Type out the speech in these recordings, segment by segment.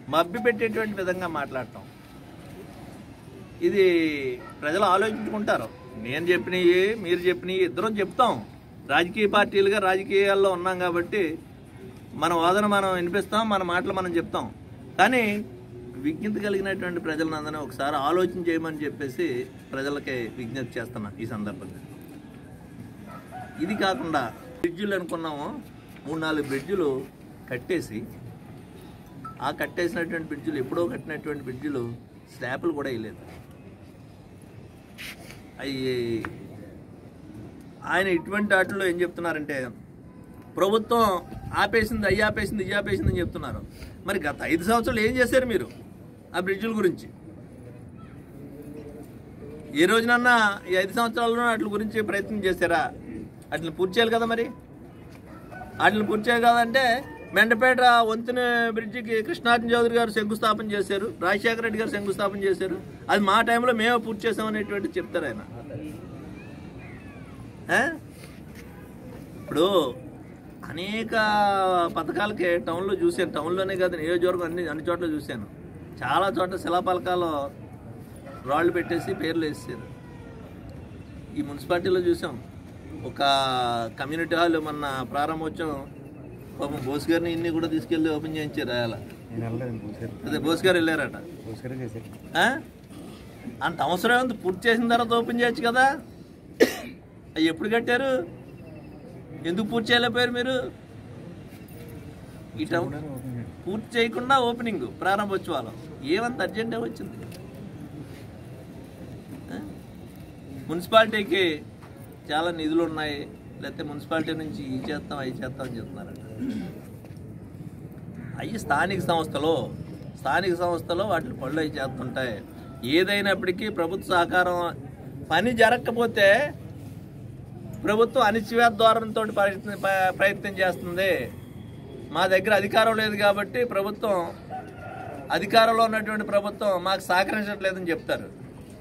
మబ్బి పెట్టేటువంటి విధంగా మాట్లాడటం ఇది ప్రజలు ఆలోచించుకుంటారు నేను చెప్పినవి మీరు చెప్పినవి ఇద్దరం చెప్తాం రాజకీయ పార్టీలుగా రాజకీయాల్లో ఉన్నాం కాబట్టి మన వాదన మనం వినిపిస్తాం మన మాటలు మనం చెప్తాం కానీ విజ్ఞత కలిగినటువంటి ప్రజలందరినీ ఒకసారి ఆలోచన చేయమని చెప్పేసి ప్రజలకి విజ్ఞప్తి చేస్తున్నా ఈ సందర్భంగా ఇది కాకుండా బ్రిడ్జిలు అనుకున్నాము మూడు నాలుగు బ్రిడ్జిలు కట్టేసి ఆ కట్టేసినటువంటి బ్రిడ్జిలు ఎప్పుడో కట్టినటువంటి బ్రిడ్జిలు స్లాపులు కూడా వేయలేదు అవి ఆయన ఇటువంటి వాటిలో ఏం చెప్తున్నారంటే ప్రభుత్వం ఆపేసింది అయ్యి ఆపేసింది ఇయ్యి ఆపేసింది అని చెప్తున్నారు మరి గత ఐదు సంవత్సరాలు ఏం చేశారు మీరు ఆ బ్రిడ్జిల గురించి ఏ రోజునన్నా ఈ ఐదు సంవత్సరాల్లో వాటి గురించి ప్రయత్నం చేశారా వాటిని పూర్తి చేయాలి కదా మరి వాటిని పూర్తి చేయాలి కదంటే మెండపేట వంతెన బ్రిడ్జికి కృష్ణార్జున చౌదరి గారు శంకుస్థాపన చేశారు రాజశేఖర రెడ్డి గారు శంకుస్థాపన చేశారు అది మా టైంలో మేమే పూర్తి చేసామనేటువంటి చెప్తారు ఆయన ఆ? ఇప్పుడు అనేక పథకాలకి టౌన్లో చూశాను టౌన్లోనే కాదు నియోజకవర్గం అన్ని అన్ని చోట్ల చూశాను చాలా చోట్ల శిలాపలకాలు రాళ్ళు పెట్టేసి పేర్లు వేసారు ఈ మున్సిపాలిటీలో చూసాం ఒక కమ్యూనిటీ హాల్ మొన్న ప్రారంభోత్సవం పాపం బోస్ గారిని ఇన్ని కూడా తీసుకెళ్ళి ఓపెన్ చేయించారు అలా నేను వెళ్ళలేదండి పూసారు అదే బోస్ గారు వెళ్ళారట పూసారే చేశారు ఆ? అంత అవసరం ఉంది పూర్తి చేసిన తర్వాత ఓపెన్ చేయొచ్చు కదా అవి ఎప్పుడు కట్టారు ఎందుకు పూర్తి చేయలేకపోయారు మీరు ఈ టౌన్ పూర్తి చేయకుండా ఓపెనింగ్ ప్రారంభోత్సవాలు ఏమంత అర్జెంటే వచ్చింది ఆ? మున్సిపాలిటీకి చాలా నిధులు ఉన్నాయి లేకపోతే మున్సిపాలిటీ నుంచి ఈ చేస్తాం అవి చేస్తాం అని చెప్తున్నారట అవి స్థానిక సంస్థలో స్థానిక సంస్థలో వాటి పనులు అవి చేస్తుంటాయి ఏదైనప్పటికీ ప్రభుత్వ సహకారం పని జరగకపోతే ప్రభుత్వం అణిచివేత ధోరణితో ప్రయత్నం ప- ప్రయత్నం చేస్తుంది మా దగ్గర అధికారం లేదు కాబట్టి ప్రభుత్వం అధికారంలో ఉన్నటువంటి ప్రభుత్వం మాకు సహకరించట్లేదని చెప్తారు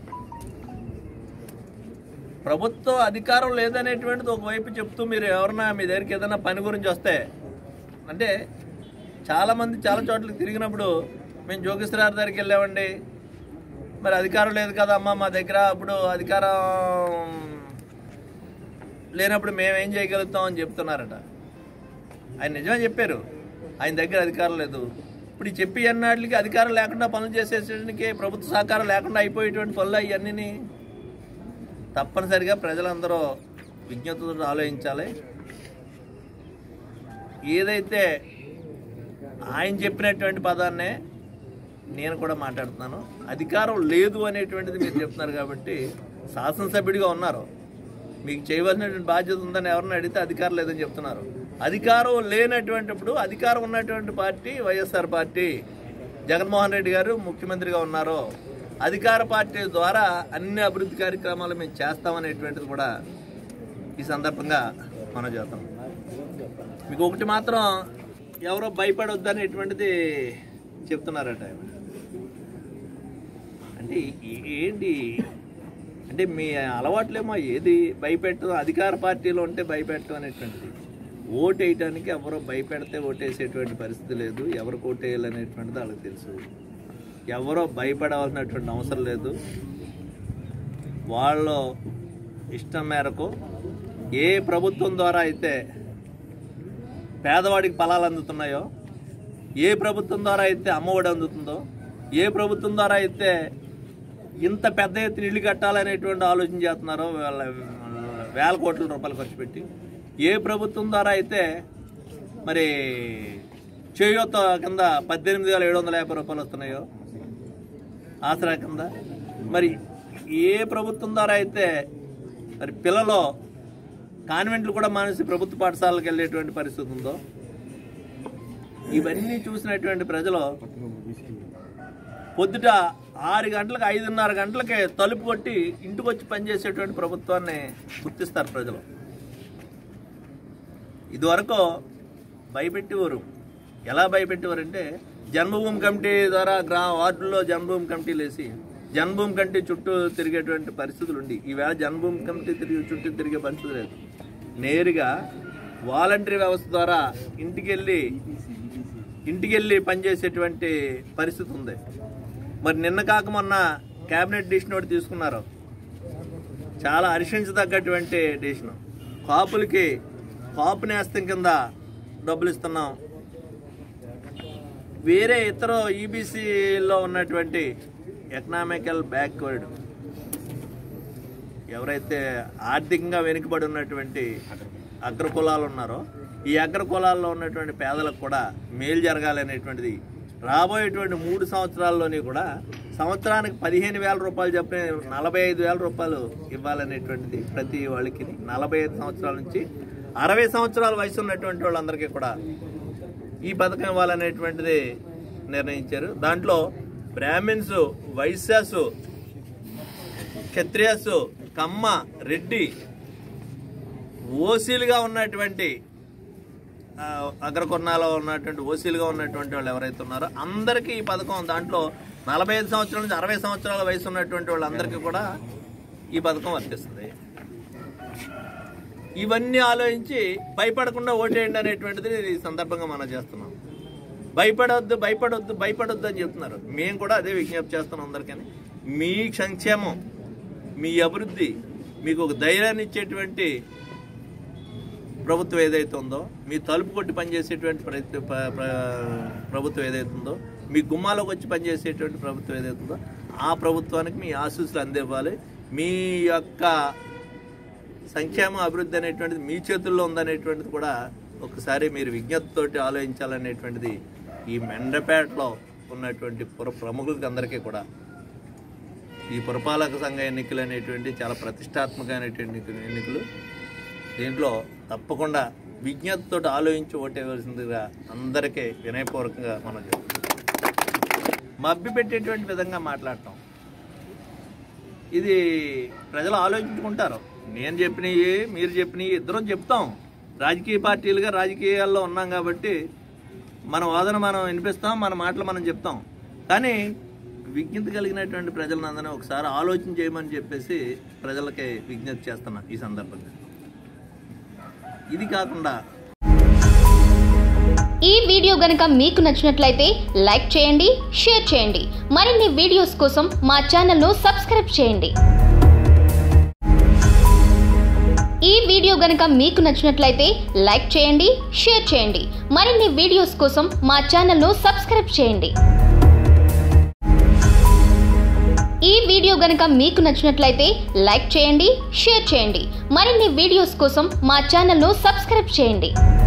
ప్రభుత్వం అధికారం లేదనేటువంటిది ఒకవైపు చెప్తూ మీరు ఎవరన్నా మీ దగ్గరికి ఏదైనా పని గురించి వస్తే అంటే చాలామంది చాలా చోట్లకి తిరిగినప్పుడు మేము జోగేశ్వరారు దగ్గరికి వెళ్ళామండి మరి అధికారం లేదు కదా అమ్మ మా దగ్గర అప్పుడు అధికారం లేనప్పుడు మేమేం చేయగలుగుతాం అని చెప్తున్నారట ఆయన నిజమే చెప్పారు ఆయన దగ్గర అధికారం లేదు ఇప్పుడు ఈ చెప్పి అన్నాటికి అధికారం లేకుండా పనులు చేసేసరికి ప్రభుత్వ సహకారం లేకుండా అయిపోయేటువంటి పనులు అవన్నీ తప్పనిసరిగా ప్రజలందరూ విజ్ఞతతో ఆలోచించాలి ఏదైతే ఆయన చెప్పినటువంటి పదాన్నే నేను కూడా మాట్లాడుతున్నాను అధికారం లేదు అనేటువంటిది మీరు చెప్తున్నారు కాబట్టి శాసనసభ్యుడిగా ఉన్నారు మీకు చేయవలసినటువంటి బాధ్యత ఉందని ఎవరిని అడిగితే అధికారం లేదని చెప్తున్నారు అధికారం లేనటువంటిప్పుడు అధికారం ఉన్నటువంటి party YSR party Jaganmohan Reddy గారు ముఖ్యమంత్రిగా ఉన్నారు అధికార పార్టీ ద్వారా అన్ని అభివృద్ధి కార్యక్రమాలు మేము చేస్తామనేటువంటిది కూడా ఈ సందర్భంగా మనం చేస్తాం మీకు ఒకటి మాత్రం ఎవరో భయపడొద్దు అనేటువంటిది చెప్తున్నారట ఆయన. అంటే ఏ- ఏంటి అంటే మీ అలవాట్లేమో ఏది భయపెట్టడం అధికార పార్టీలో ఉంటే భయపెట్టడం అనేటువంటిది ఓటు వేయటానికి ఎవరో భయపెడితే ఓటేసేటువంటి పరిస్థితి లేదు ఎవరికి ఓటు వేయాలనేటువంటిది వాళ్ళకి తెలుసు ఎవరో భయపడవలసినటువంటి అవసరం లేదు వాళ్ళ ఇష్టం మేరకు ఏ ప్రభుత్వం ద్వారా అయితే పేదవాడికి ఫలాలు అందుతున్నాయో ఏ ప్రభుత్వం ద్వారా అయితే అమ్మఒడి అందుతుందో ఏ ప్రభుత్వం ద్వారా అయితే ఇంత పెద్ద ఎత్తున ఇల్లు కట్టాలనేటువంటి ఆలోచన చేస్తున్నారో వాళ్ళ వేల కోట్ల రూపాయలు ఖర్చు పెట్టి ఏ ప్రభుత్వం ద్వారా అయితే మరి చేయూత కింద పద్దెనిమిది వేల ఏడు వందల యాభై రూపాయలు వస్తున్నాయో ఆసరా కింద మరి ఏ ప్రభుత్వం ద్వారా అయితే మరి పిల్లలు కాన్వెంట్లు కూడా మానేసి ప్రభుత్వ పాఠశాలకు వెళ్ళేటువంటి పరిస్థితి ఉందో ఇవన్నీ చూసినటువంటి ప్రజలు పొద్దుట ఆరు గంటలకు ఐదున్నర గంటలకే తలుపు కొట్టి ఇంటికి వచ్చి పనిచేసేటువంటి ప్రభుత్వాన్ని గుర్తిస్తారు ప్రజలు ఇదివరకు భయపెట్టేవారు ఎలా భయపెట్టేవారంటే జన్మభూమి కమిటీ ద్వారా గ్రా వార్డుల్లో జన్మభూమి కమిటీలు వేసి జన్మభూమి కమిటీ చుట్టూ తిరిగేటువంటి పరిస్థితులు ఉండి ఈవేళ జన్మభూమి కమిటీ తిరిగి చుట్టూ తిరిగే పరిస్థితి లేదు నేరుగా వాలంటరీ వ్యవస్థ ద్వారా ఇంటికి వెళ్ళి ఇంటికి వెళ్ళి పనిచేసేటువంటి పరిస్థితి ఉంది మరి నిన్న కాక మొన్న క్యాబినెట్ డిసిషన్ ఒకటి తీసుకున్నారు చాలా హర్షించదగ్గటువంటి డిసిషన్ కాపులకి కాపు నేస్తం కింద డబ్బులు ఇస్తున్నాం వేరే ఇతర ఈబీసీలో ఉన్నటువంటి ఎకనామికల్ బ్యాక్వర్డ్ ఎవరైతే ఆర్థికంగా వెనుకబడి ఉన్నటువంటి అగ్ర కులాలు ఉన్నారో ఈ అగ్ర కులాల్లో ఉన్నటువంటి పేదలకు కూడా మేలు జరగాలనేటువంటిది రాబోయేటువంటి మూడు సంవత్సరాల్లోని కూడా సంవత్సరానికి పదిహేను వేల రూపాయలు చెప్పిన నలభై ఐదు వేల రూపాయలు ఇవ్వాలనేటువంటిది ప్రతి వాళ్ళకి నలభై ఐదు సంవత్సరాల నుంచి అరవై సంవత్సరాల వయసు ఉన్నటువంటి వాళ్ళందరికీ కూడా ఈ పథకం ఇవ్వాలనేటువంటిది నిర్ణయించారు దాంట్లో బ్రాహ్మిన్స్ వైశ్యాసు క్షత్రియాస్ కమ్మ రెడ్డి ఓసీలుగా ఉన్నటువంటి ఆ, అగ్రకొన్నాలో ఉన్నటువంటి ఓసీలుగా ఉన్నటువంటి వాళ్ళు ఎవరైతే ఉన్నారో అందరికీ ఈ పథకం దాంట్లో నలభై ఐదు సంవత్సరాల నుంచి అరవై సంవత్సరాల వయసు ఉన్నటువంటి వాళ్ళందరికీ కూడా ఈ పథకం వర్తిస్తుంది ఇవన్నీ ఆలోచించి భయపడకుండా ఓటేయండి అనేటువంటిది ఈ సందర్భంగా మనం చేస్తున్నాం భయపడొద్దు భయపడొద్దు భయపడొద్దు అని చెప్తున్నారు మేము కూడా అదే విజ్ఞప్తి చేస్తున్నాం అందరికీ మీ సంక్షేమం మీ అభివృద్ధి మీకు ఒక ధైర్యాన్ని ఇచ్చేటువంటి ప్రభుత్వం ఏదైతే ఉందో మీ తలుపు కొట్టి పనిచేసేటువంటి ప్రతి- ప్ర- ప్ర- ప్రభుత్వం ఏదైతే ఉందో మీ గుమ్మాలోకి వచ్చి పనిచేసేటువంటి ప్రభుత్వం ఏదైతే ఉందో ఆ ప్రభుత్వానికి మీ ఆశీస్సులు అందివ్వాలి మీ యొక్క సంక్షేమ అభివృద్ధి అనేటువంటిది మీ చేతుల్లో ఉందనేటువంటిది కూడా ఒకసారి మీరు విజ్ఞప్తితోటి ఆలోచించాలనేటువంటిది ఈ మెండపేటలో ఉన్నటువంటి పుర ప్రముఖులకి అందరికీ కూడా ఈ పురపాలక సంఘ ఎన్నికలు అనేటువంటి చాలా ప్రతిష్టాత్మకమైనటువంటి ఎన్నికలు దీంట్లో తప్పకుండా విజ్ఞతతో ఆలోచించి ఓటేయవలసిందిగా అందరికీ వినయపూర్వకంగా మనం చెప్తున్నాం మభ్య పెట్టేటువంటి విధంగా మాట్లాడటం ఇది ప్రజలు ఆలోచించుకుంటారు నేను చెప్పినవి మీరు చెప్పినవి ఇద్దరం చెప్తాం రాజకీయ పార్టీలుగా రాజకీయాల్లో ఉన్నాం కాబట్టి మన వాదన మనం వినిపిస్తాం మన మాటలు మనం చెప్తాం కానీ విజ్ఞత కలిగినటువంటి ప్రజలందరినీ ఒకసారి ఆలోచన చేయమని చెప్పేసి ప్రజలకి విజ్ఞప్తి చేస్తున్నా ఈ సందర్భంగా ఇది కాకుండా ఈ వీడియో గనుక మీకు నచ్చినట్లయితే లైక్ చేయండి షేర్ చేయండి మరిన్ని వీడియోస్ కోసం మా ఛానల్ను సబ్స్క్రైబ్ చేయండి ఈ వీడియో గనుక మీకు నచ్చినట్లయితే లైక్ చేయండి షేర్ చేయండి మరిన్ని వీడియోస్ కోసం మా ఛానల్ను సబ్స్క్రైబ్ చేయండి ఈ వీడియో గనుక మీకు నచ్చినట్లయితే లైక్ చేయండి షేర్ చేయండి మరిన్ని వీడియోస్ కోసం మా ఛానల్ను సబ్స్క్రైబ్ చేయండి